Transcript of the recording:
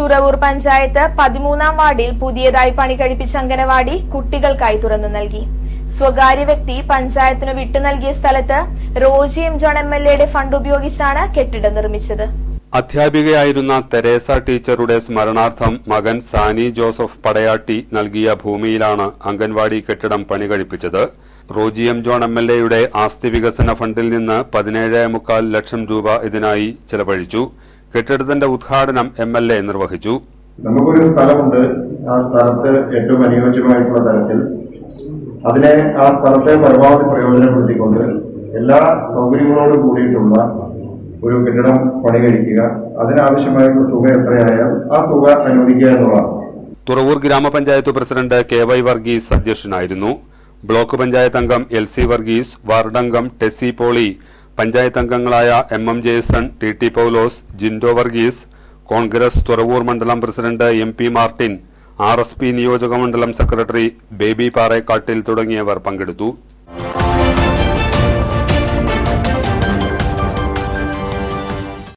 തുറവൂർ പഞ്ചായത്ത് പതിമൂന്നാം വാർഡിൽ പുതിയതായി പണി കഴിപ്പിച്ച അംഗനവാടി കുട്ടികൾക്കായി തുറന്നു നൽകി സ്വകാര്യ വ്യക്തി പഞ്ചായത്തിന് വിട്ടു നൽകിയ സ്ഥലത്ത് Roji M John M L എയുടെ ഫണ്ട് ഉപയോഗിച്ചാണ് കെട്ടിടം നിർമ്മിച്ചത് അധ്യാപികയായിരുന്ന തെരേസ ടീച്ചറുടെ സ്മരണാർത്ഥം മകൻ സാനി ജോസഫ് പടയാട്ടി നൽകിയ ഭൂമിയിലാണ് അംഗൻവാടി കെട്ടിടം പണി കഴിപ്പിച്ചത് Roji M John M L എയുടെ ആസ്തി വികസന ഫണ്ടിൽ നിന്ന് പതിനേഴ് മുക്കാൽ ലക്ഷം രൂപ ഇതിനായി ചെലവഴിച്ചു കെട്ടിടത്തിന്റെ ഉദ്ഘാടനം എം എൽ എ നിർവഹിച്ചു നമുക്കൊരു സ്ഥലമുണ്ട് ആ സ്ഥലത്ത് ഏറ്റവും അനുയോജ്യമായിട്ടുള്ള തരത്തിൽ അതിനെ ആ സ്ഥലത്തെ പരമാവധി പ്രയോജനപ്പെടുത്തിക്കൊണ്ട് എല്ലാ സൗകര്യങ്ങളോടും കൂടിയിട്ടുള്ള ഒരു കെട്ടിടം പണി കഴിക്കുക അതിനാവശ്യമായിട്ടുള്ള തുക എത്രയായാൽ ആ തുക അനുവദിക്കുക എന്നുള്ളതാണ് തുറവൂർ ഗ്രാമപഞ്ചായത്ത് പ്രസിഡന്റ് കെ വൈ വർഗീസ് അധ്യക്ഷനായിരുന്നു ബ്ലോക്ക് പഞ്ചായത്ത് അംഗം എൽ സി വർഗീസ് വാർഡംഗം ടെസ്സി പോളി പഞ്ചായത്ത് അംഗങ്ങളായ M M Jason T T Paulose Jindo Varghese Congress Thuravoor മണ്ഡലം president M P Martin R S P നിയോജക മണ്ഡലം സെക്രട്ടറി ബേബി പാറേക്കാട്ടിൽ തുടങ്ങിയവർ പങ്കെടുത്തു